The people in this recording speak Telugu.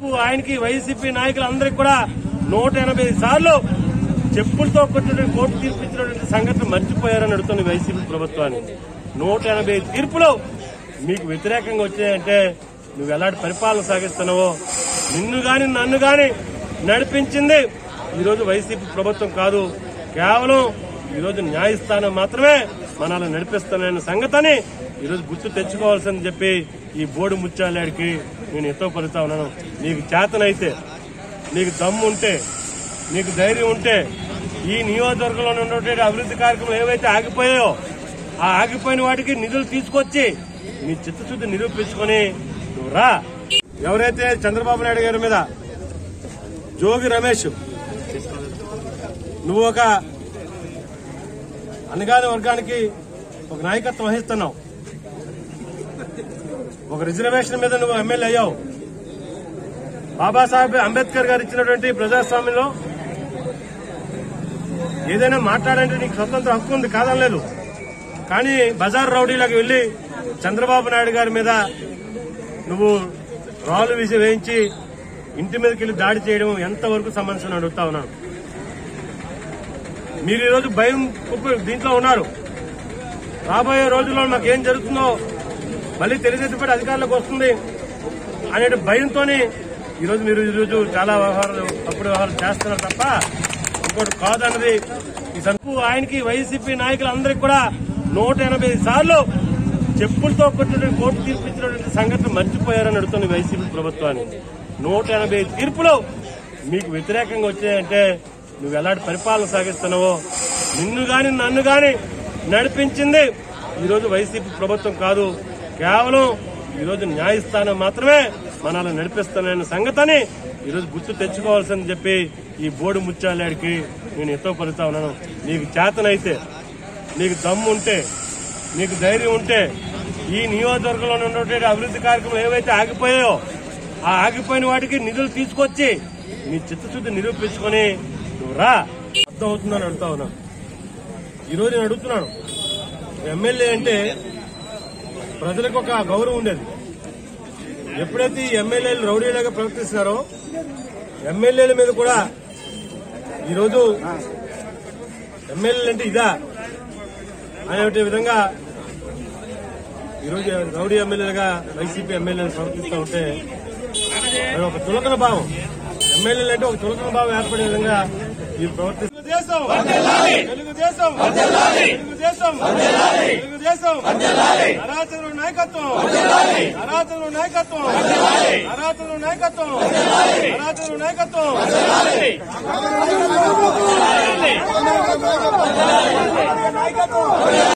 ఆయనకి వైసీపీ నాయకులందరికీ కూడా నూట ఎనభై సార్లు చెప్పులతో కొట్టిన కోర్టు తీర్పిచ్చినటువంటి సంఘటన మర్చిపోయారని అడుగుతుంది వైసీపీ ప్రభుత్వాన్ని నూట ఎనభై తీర్పులు మీకు వ్యతిరేకంగా వచ్చాయంటే నువ్వు ఎలాంటి పరిపాలన సాగిస్తున్నావో నిన్ను గాని నన్ను గాని నడిపించింది ఈరోజు వైసీపీ ప్రభుత్వం కాదు కేవలం ఈరోజు న్యాయస్థానం మాత్రమే మనల్ని నడిపిస్తానన్న సంగతిని ఈరోజు గుర్తు తెచ్చుకోవాల్సిందని చెప్పి ఈ బోర్డు ముత్యాలకి నేను ఎంతో పలుతా ఉన్నాను నీకు చేతనైతే నీకు దమ్ము ఉంటే నీకు ధైర్యం ఉంటే ఈ నియోజకవర్గంలో ఉన్నటువంటి అభివృద్ధి కార్యక్రమాలు ఏవైతే ఆగిపోయాయో ఆ ఆగిపోయిన వాటికి నిధులు తీసుకొచ్చి నీ చిత్తశుద్ధి నిరూపించుకొని నువ్వు రా ఎవరైతే చంద్రబాబు నాయుడు గారి మీద జోగి రమేష్ నువ్వు ఒక అనగాని వర్గానికి ఒక నాయకత్వం వహిస్తున్నావు ఒక రిజర్వేషన్ మీద నువ్వు ఎమ్మెల్యే అయ్యావు బాబాసాహెబ్ అంబేద్కర్ గారు ఇచ్చినటువంటి ప్రజాస్వామ్యంలో ఏదైనా మాట్లాడంటే నీకు స్వతంత్ర హక్కు ఉంది కాదనలేదు కానీ బజార్ రౌడీలకు వెళ్లి చంద్రబాబు నాయుడు గారి మీద నువ్వు రాళ్ళు విసి వేయించి ఇంటి మీదకి వెళ్లి దాడి చేయడం ఎంతవరకు సమస్యను అడుగుతా ఉన్నాను మీరు ఈరోజు భయం కుప్ప- దీంట్లో ఉన్నారు రాబోయే రోజుల్లో మాకు ఏం జరుగుతుందో మళ్ళీ తెలుగుదేశం పార్టీ అధికారంలోకి వస్తుంది అనే భయంతోనే ఈరోజు మీరు ఈరోజు చాలా వ్యవహారాలు తప్పుడు వ్యవహారాలు చేస్తున్నారు తప్ప ఇంకోటి కాదన్నది ఈ సంపు ఆయనకి వైసీపీ నాయకులందరికీ కూడా నూట ఎనభై సార్లు చెప్పులతో కొట్టిన కోర్టు తీర్పిచ్చినటువంటి సంఘటన మర్చిపోయారని అడుగుతుంది వైసీపీ ప్రభుత్వాన్ని నూట ఎనభై తీర్పులు మీకు వ్యతిరేకంగా వచ్చాయంటే నువ్వు ఎలాంటి పరిపాలన సాగిస్తున్నావో నిన్ను గాని నన్ను గాని నడిపించింది ఈరోజు వైసీపీ ప్రభుత్వం కాదు కేవలం ఈరోజు న్యాయస్థానం మాత్రమే మనల్ని నడిపిస్తానన్న సంగతిని ఈరోజు గుర్తు తెచ్చుకోవాల్సిందని చెప్పి ఈ బోర్డు ముత్యాలకి నేను ఎంతో పలుతా ఉన్నాను నీకు చేతనైతే నీకు దమ్ము ఉంటే నీకు ధైర్యం ఉంటే ఈ నియోజకవర్గంలో ఉన్నటువంటి అభివృద్ధి కార్యక్రమాలు ఏవైతే ఆగిపోయాయో ఆ ఆగిపోయిన వాటికి నిధులు తీసుకొచ్చి నీ చిత్తశుద్ధి నిరూపించుకొని నువ్వు రా అర్థం అవుతుందని అడుగుతా ఉన్నాను ఈరోజు నేను అడుగుతున్నాను ఎమ్మెల్యే అంటే ప్రజలకు ఒక గౌరవం ఉండేది ఎప్పుడైతే ఈ ఎమ్మెల్యేలు రౌడీలాగా ప్రవర్తిస్తున్నారో ఎమ్మెల్యేల మీద కూడా ఈరోజు ఎమ్మెల్యేలు అంటే ఇదా అనే విధంగా ఈరోజు రౌడీ ఎమ్మెల్యేలుగా వైసీపీ ఎమ్మెల్యేలు ప్రవర్తిస్తూ ఉంటే అది ఒక చులకన భావం ఎమ్మెల్యేలు అంటే ఒక చులకన భావం ఏర్పడే విధంగా ఈ ప్రవర్తి తెలుగుదేశం తెలుగుదేశం తెలుగుదేశం తెలుగుదేశం అరాచకుల నాయకత్వం అరాచకుల నాయకత్వం అరాచకుల నాయకత్వం అరాచకుల నాయకత్వం నాయకత్వం